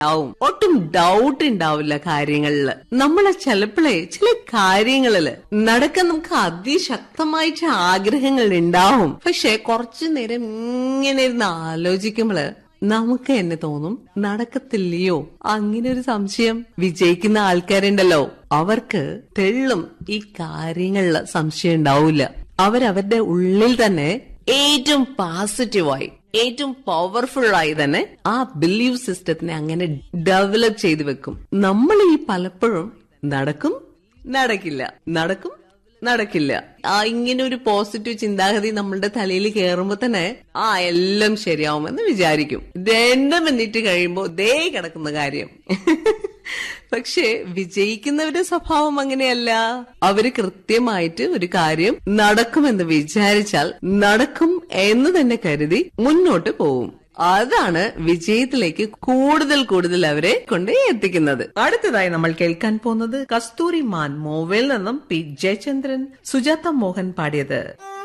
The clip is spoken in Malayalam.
ആവും ഒട്ടും ഡൗട്ട് ഉണ്ടാവില്ല കാര്യങ്ങളില് നമ്മളെ ചിലപ്പോഴേ ചില കാര്യങ്ങളില് നടക്കാൻ നമുക്ക് അതിശക്തമായിട്ട് ആഗ്രഹങ്ങൾ ഉണ്ടാവും പക്ഷെ കുറച്ചു നേരം ഇങ്ങനെ ഇരുന്ന് ആലോചിക്കുമ്പോള് നമുക്ക് എന്നെ തോന്നും നടക്കത്തില്ലയോ അങ്ങനെ ഒരു സംശയം വിജയിക്കുന്ന ആൾക്കാരുണ്ടല്ലോ അവർക്ക് തെള്ളും ഈ കാര്യങ്ങളില് സംശയം ഉണ്ടാവില്ല അവരവരുടെ ഉള്ളിൽ തന്നെ ഏറ്റവും പോസിറ്റീവായി ഏറ്റവും പവർഫുൾ ആയി തന്നെ ആ ബിലീവ് സിസ്റ്റത്തിനെ അങ്ങനെ ഡെവലപ്പ് ചെയ്തു വെക്കും നമ്മൾ ഈ പലപ്പോഴും നടക്കും നടക്കില്ല നടക്കും നടക്കില്ല ആ ഇങ്ങനെ ഒരു പോസിറ്റീവ് ചിന്താഗതി നമ്മളുടെ തലയിൽ കയറുമ്പോ തന്നെ ആ എല്ലാം ശരിയാവുമെന്ന് വിചാരിക്കും രണ്ട് മിനിറ്റ് കഴിയുമ്പോ ദേ കിടക്കുന്ന കാര്യം പക്ഷേ വിജയിക്കുന്നവരുടെ സ്വഭാവം അങ്ങനെയല്ല അവര് കൃത്യമായിട്ട് ഒരു കാര്യം നടക്കുമെന്ന് വിചാരിച്ചാൽ നടക്കും എന്ന് തന്നെ കരുതി മുന്നോട്ട് പോവും അതാണ് വിജയത്തിലേക്ക് കൂടുതൽ കൂടുതൽ അവരെ കൊണ്ട് എത്തിക്കുന്നത് അടുത്തതായി നമ്മൾ കേൾക്കാൻ പോകുന്നത് കസ്തൂരി മാൻ മോവയിൽ നിന്നും പി ജയചന്ദ്രൻ സുജാത മോഹൻ പാടിയത്